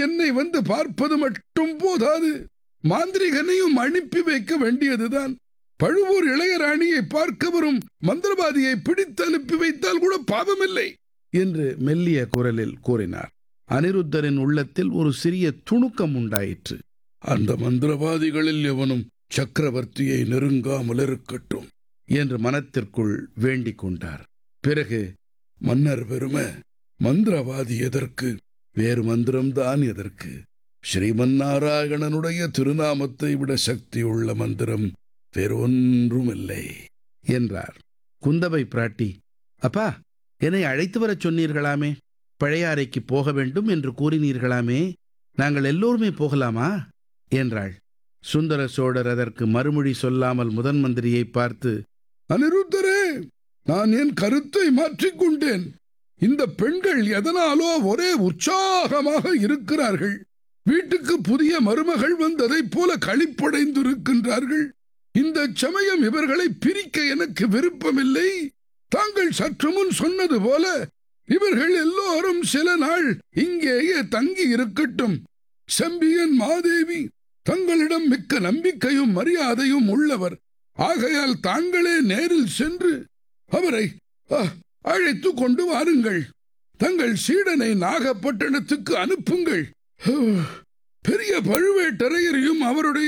என்னை வந்து பார்ப்பது மட்டும் போதாது மாந்திரிகனையும் அனுப்பி வைக்க வேண்டியதுதான் பழுவூர் இளையராணியை பார்க்க வரும் மந்திரவாதியை பிடித்து அனுப்பி வைத்தால் கூட பாவமில்லை என்று மெல்லிய குரலில் கூறினார் அனிருத்தரின் உள்ளத்தில் ஒரு சிறிய துணுக்கம் உண்டாயிற்று அந்த மந்திரவாதிகளில் எவனும் சக்கரவர்த்தியை நெருங்காமல் இருக்கட்டும் என்று மனத்திற்குள் வேண்டிக் கொண்டார் பிறகு மன்னர் பெருமை மந்திரவாதி எதற்கு வேறு மந்திரம்தான் எதற்கு ஸ்ரீமன்னாராயணனுடைய திருநாமத்தை விட சக்தியுள்ள மந்திரம் வேறொன்றுமில்லை என்றார் குந்தவை பிராட்டி அப்பா என்னை அழைத்து வரச் சொன்னீர்களாமே பழையாறைக்கு போக வேண்டும் என்று கூறினீர்களாமே நாங்கள் எல்லோருமே போகலாமா என்றாள் சுந்தர சோழர் அதற்கு மறுமொழி சொல்லாமல் முதன் மந்திரியை பார்த்து அனிருத்தரே நான் என் கருத்தை மாற்றிக்கொண்டேன் இந்த பெண்கள் எதனாலோ ஒரே உற்சாகமாக இருக்கிறார்கள் வீட்டுக்கு புதிய மருமகள் வந்ததைப் போல களிப்படைந்திருக்கின்றார்கள் இந்த சமயம் இவர்களை பிரிக்க எனக்கு விருப்பமில்லை தாங்கள் சற்று முன் சொன்னது போல இவர்கள் எல்லோரும் சில நாள் இங்கேயே தங்கி இருக்கட்டும் செம்பியன் மாதேவி தங்களிடம் மிக்க நம்பிக்கையும் மரியாதையும் உள்ளவர் ஆகையால் தாங்களே நேரில் சென்று அவரை அழைத்து கொண்டு வாருங்கள் தங்கள் சீடனை நாகப்பட்டினத்துக்கு அனுப்புங்கள் பெரிய பழுவேட்டரையரையும் அவருடைய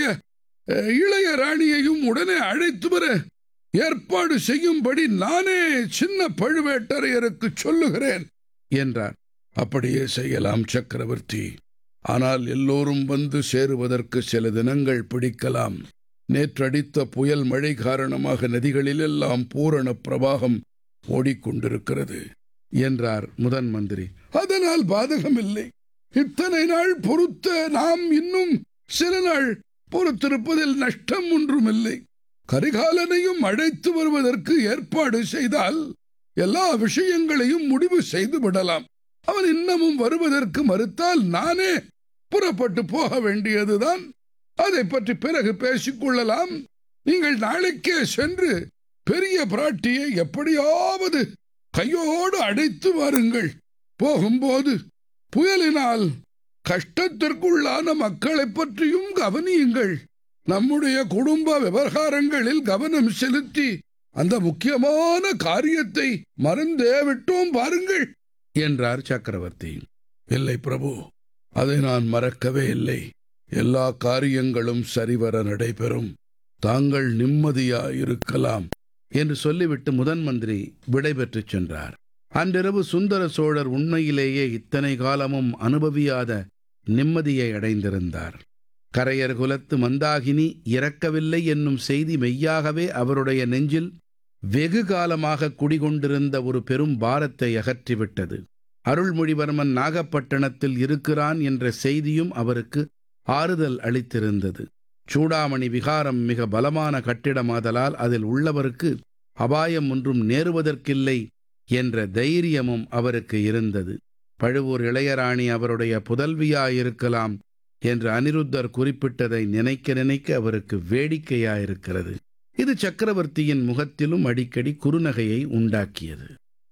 இளைய ராணியையும் உடனே அழைத்து வர ஏற்பாடு செய்யும்படி நானே சின்ன பழுவேட்டரையருக்கு சொல்லுகிறேன் என்றார் அப்படியே செய்யலாம் சக்கரவர்த்தி ஆனால் எல்லோரும் வந்து சேருவதற்கு சில தினங்கள் பிடிக்கலாம் நேற்றடித்த புயல் மழை காரணமாக நதிகளிலெல்லாம் பூரண பிரவாகம் ஓடிக்கொண்டிருக்கிறது என்றார் முதன் மந்திரி அதனால் பாதகமில்லை இத்தனை நாள் பொறுத்த நாம் இன்னும் சில நாள் பொறுத்திருப்பதில் நஷ்டம் ஒன்றுமில்லை கரிகாலனையும் அழைத்து வருவதற்கு ஏற்பாடு செய்தால் எல்லா விஷயங்களையும் முடிவு செய்து விடலாம் அவன் இன்னமும் வருவதற்கு மறுத்தால் நானே புறப்பட்டு போக வேண்டியதுதான் அதை பற்றி பிறகு பேசிக்கொள்ளலாம் நீங்கள் நாளைக்கே சென்று பெரிய பிராட்டியை எப்படியாவது கையோடு அடைத்து வாருங்கள் போகும்போது புயலினால் கஷ்டத்திற்குள்ளான மக்களை பற்றியும் கவனியுங்கள் நம்முடைய குடும்ப விவகாரங்களில் கவனம் செலுத்தி அந்த முக்கியமான காரியத்தை மறந்தே விட்டோம் பாருங்கள் என்றார் சக்கரவர்த்தி இல்லை பிரபு அதை நான் மறக்கவே இல்லை எல்லா காரியங்களும் சரிவர நடைபெறும் தாங்கள் நிம்மதியாயிருக்கலாம் என்று சொல்லிவிட்டு முதன் மந்திரி விடைபெற்றுச் சென்றார் அன்றிரவு சுந்தர சோழர் உண்மையிலேயே இத்தனை காலமும் அனுபவியாத நிம்மதியை அடைந்திருந்தார் கரையர் குலத்து மந்தாகினி இறக்கவில்லை என்னும் செய்தி மெய்யாகவே அவருடைய நெஞ்சில் வெகு காலமாக குடிகொண்டிருந்த ஒரு பெரும் பாரத்தை அகற்றிவிட்டது அருள்மொழிவர்மன் நாகப்பட்டினத்தில் இருக்கிறான் என்ற செய்தியும் அவருக்கு ஆறுதல் அளித்திருந்தது சூடாமணி விகாரம் மிக பலமான கட்டிடமாதலால் அதில் உள்ளவருக்கு அபாயம் ஒன்றும் நேருவதற்கில்லை என்ற தைரியமும் அவருக்கு இருந்தது பழுவூர் இளையராணி அவருடைய புதல்வியாயிருக்கலாம் என்று அனிருத்தர் குறிப்பிட்டதை நினைக்க நினைக்க அவருக்கு வேடிக்கையாயிருக்கிறது இது சக்கரவர்த்தியின் முகத்திலும் அடிக்கடி குறுநகையை உண்டாக்கியது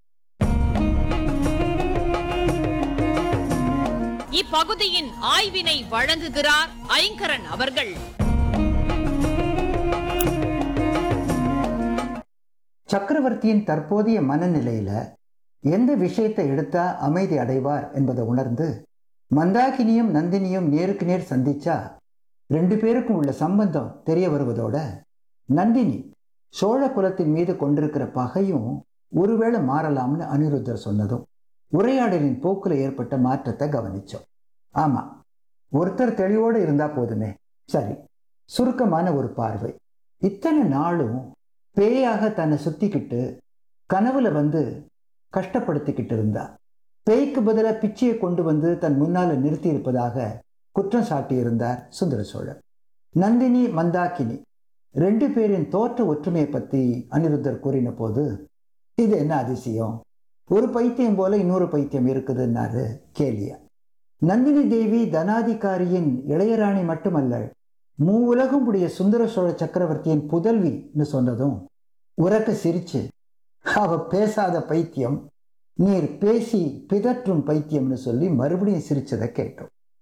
இப்பகுதியின் ஆய்வினை வழங்குகிறார் ஐங்கரன் அவர்கள் சக்கரவர்த்தியின் தற்போதைய மனநிலையில எந்த விஷயத்தை எடுத்தா அமைதி அடைவார் என்பதை உணர்ந்து மந்தாகினியும் நந்தினியும் நேருக்கு நேர் சந்திச்சா ரெண்டு பேருக்கும் உள்ள சம்பந்தம் தெரிய வருவதோட நந்தினி சோழ குலத்தின் மீது கொண்டிருக்கிற பகையும் ஒருவேளை மாறலாம்னு அனிருத்தர் சொன்னதும் உரையாடலின் போக்குல ஏற்பட்ட மாற்றத்தை கவனிச்சோம் ஆமா ஒருத்தர் தெளிவோடு இருந்தா போதுமே சரி சுருக்கமான ஒரு பார்வை இத்தனை நாளும் பேயாக தன்னை சுத்திக்கிட்டு கனவுல வந்து கஷ்டப்படுத்திக்கிட்டு இருந்தா பேய்க்கு பதிலாக பிச்சையை கொண்டு வந்து தன் முன்னால நிறுத்தி இருப்பதாக குற்றம் சாட்டியிருந்தார் சுந்தர சோழர் நந்தினி மந்தாக்கினி ரெண்டு பேரின் தோற்ற ஒற்றுமையை பத்தி அனிருத்தர் கூறின போது இது என்ன அதிசயம் ஒரு பைத்தியம் போல இன்னொரு பைத்தியம் இருக்குதுன்னாரு கேலியா நந்தினி தேவி தனாதிகாரியின் இளையராணி மட்டுமல்ல மூ உலகம் உடைய சுந்தர சோழ சக்கரவர்த்தியின் புதல்வின்னு சொன்னதும் உறக்க சிரிச்சு அவ பேசாத பைத்தியம் நீர் பேசி பிதற்றும் பைத்தியம்னு சொல்லி மறுபடியும் சிரிச்சதை கேட்டோம்